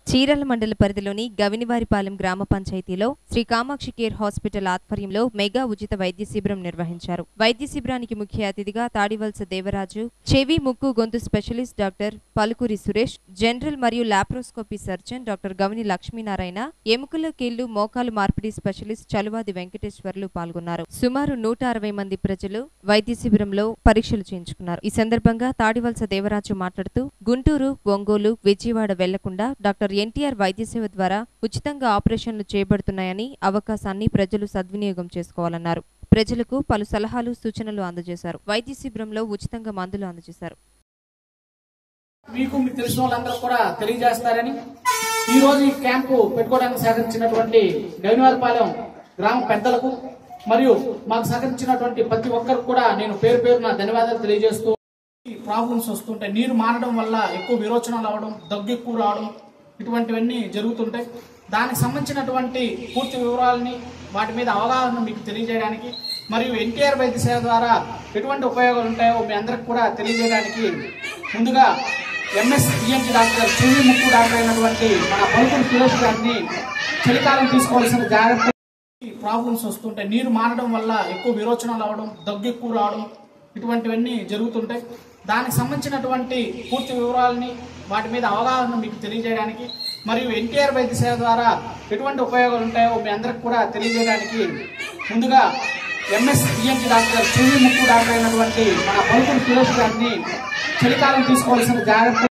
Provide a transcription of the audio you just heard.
చీరాల మండల పరిధిలోని గవినివారిపాలెం గ్రామ పంచాయతీలో శ్రీ కామాక్షి కేర్ హాస్పిటల్ ఆధ్వర్యంలో మెగా ఉచిత వైద్య శిబిరం నిర్వహించారు వైద్య శిబిరానికి ముఖ్య అతిథిగా తాడివలస దేవరాజు చెవి ముక్కు గొంతు specialist doctor Palukuri Suresh general మరియు laparoscopy surgeon doctor Gavini Lakshminarayana ఎముకల కీళ్లు మోకాలు మార్పిడి స్పెషలిస్ట్ చలువాది వెంకటేశ్వర్లు పాల్గొన్నారు సుమారు నూట అరవై మంది ప్రజలు వైద్య శిబిరంలో పరీక్షలు చేయించుకున్నారు ఈ సందర్భంగా తాడివలస దేవరాజు మాట్లాడుతూ గుంటూరు ఒంగోలు విజయవాడ వెళ్లకుండా డాక్టర్ ఎన్టీఆర్ వైద్య సేవ ద్వారా ఉచితంగా ఆపరేషన్లు చేయబడుతున్నాయని అవకాశాన్ని ప్రజలు సద్వినియోగం చేసుకోవాలన్నారు ప్రజలకు పలు సలహాలు సూచనలు అందజేశారు వైద్య శిబిరంలో ఉచితంగా మందులు అందజేశారు మీకు మీకు తెలిసిన వాళ్ళందరూ కూడా తెలియజేస్తారని ఈ రోజు ఈ క్యాంపు పెట్టుకోవడానికి సహకరించినటువంటి గవినవారిపాలెం గ్రామ పెద్దలకు మరియు మాకు సహకరించినటువంటి ప్రతి ఒక్కరికి కూడా నేను పేరు పేరున ధన్యవాదాలు తెలియజేస్తూ ఈ ప్రాబ్లమ్స్ వస్తుంటాయి నీరు మారడం వల్ల ఎక్కువ విరోచనాలు అవడం దగ్గు ఎక్కువ రావడం ఇటువంటివన్నీ జరుగుతుంటాయి దానికి సంబంధించినటువంటి పూర్తి వివరాలని వాటి మీద అవగాహన మీకు తెలియజేయడానికి మరియు ఎన్టీఆర్ వైద్య సేవ ద్వారా ఎటువంటి ఉపయోగాలు ఉంటాయో మీ అందరికి కూడా తెలియజేయడానికి ముందుగా ఎంఎస్ ఈఎన్టీ డాక్టర్ చెవి ముక్కు డాక్టర్ అయినటువంటి మన పలుకురు సురేష్ గారిని చలికాలం తీసుకోవాల్సిన జాగ్రత్త ఈ ప్రాబ్లమ్స్ వస్తుంటాయి నీరు మారడం వల్ల ఎక్కువ విరోచనాలు అవడం దగ్గు ఎక్కువ రావడం ఇటువంటివన్నీ జరుగుతుంటాయి దానికి సంబంధించినటువంటి పూర్తి వివరాలని వాటి మీద అవగాహన మీకు తెలియజేయడానికి మరియు ఎన్టీఆర్ వైద్య సేవ ద్వారా ఎటువంటి ఉపయోగాలు ఉంటాయో మీ అందరికి కూడా తెలియజేయడానికి ముందుగా ఎంఎస్ ఈఎన్టీ డాక్టర్ చెవి ముక్కు డాక్టర్ అయినటువంటి మన పలుకురు సురేష్ గారిని చలికాలం తీసుకోవాల్సిన జాగ్రత్త